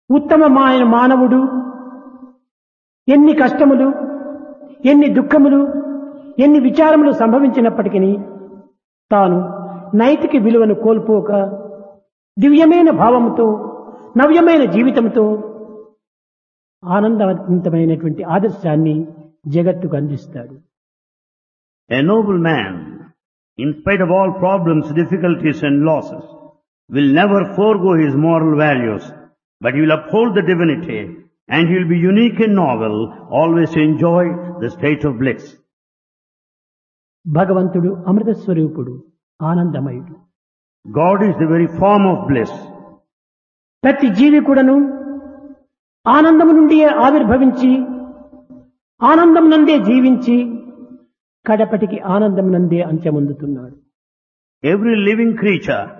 ఉత్తమమైన మానవుడు ఎన్ని కష్టములు ఎన్ని దుఃఖములు ఎన్ని విచారములు సంభవించినప్పటికీ తాను నైతిక విలువను కోల్పోక దివ్యమైన భావముతో నవ్యమైన జీవితంతో ఆనందవంతమైనటువంటి ఆదర్శాన్ని జగత్తుకు అందిస్తాడు A noble man, in spite of all problems, difficulties and losses, will never forego his moral values, but he will uphold the divinity and he will be unique and novel, always to enjoy the state of bliss. భగవంతుడు అమృత స్వరూపుడు ఆనందమయుడు God is the very form of bliss. ప్రతి జీవి కూడాను ఆనందము నుండియే ఆవిర్భవించి ఆనందం నందే జీవించి కడపటికి ఆనందం నందే అంత్యమొందుతున్నాడు Every living creature